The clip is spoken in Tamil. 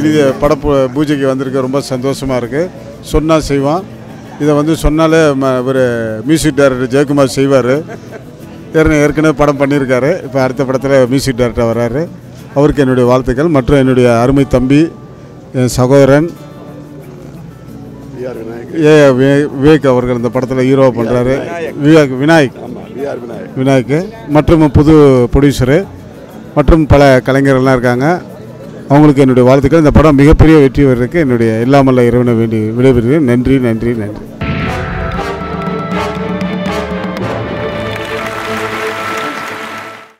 இதை பட பூ- பூஜைக்கு வந்திருக்க ரொம்ப சந்தோஷமாக இருக்குது சொன்னால் செய்வான் இதை வந்து சொன்னாலே ஒரு மியூசிக் டைரக்டர் ஜெயக்குமார் செய்வார் ஏற்கனவே ஏற்கனவே படம் பண்ணியிருக்காரு இப்போ அடுத்த படத்தில் மியூசிக் டைரக்டர் வராரு அவருக்கு என்னுடைய வாழ்த்துக்கள் மற்றும் என்னுடைய அருமை தம்பி என் சகோதரன் V R Vinayak A V- Vivek அவர்கள் இந்த படத்தில் ஹீரோவாக பண்ணுறாரு விவேக் விநாயக் ஆமாம் விஆர் விநாயக் விநாயக் மற்றும் புது ப்ரொடியூசரு மற்றும் பல கலைஞர்கள்லாம் இருக்காங்க அவங்களுக்கு என்னுடைய வாழ்த்துக்கள் இந்த படம் மிகப்பெரிய வெற்றி வர்றதுக்கு என்னுடைய இல்லாமல்ல இறைவனை வேண்டி விடைபெறுகிறேன் நன்றி நன்றி நன்றி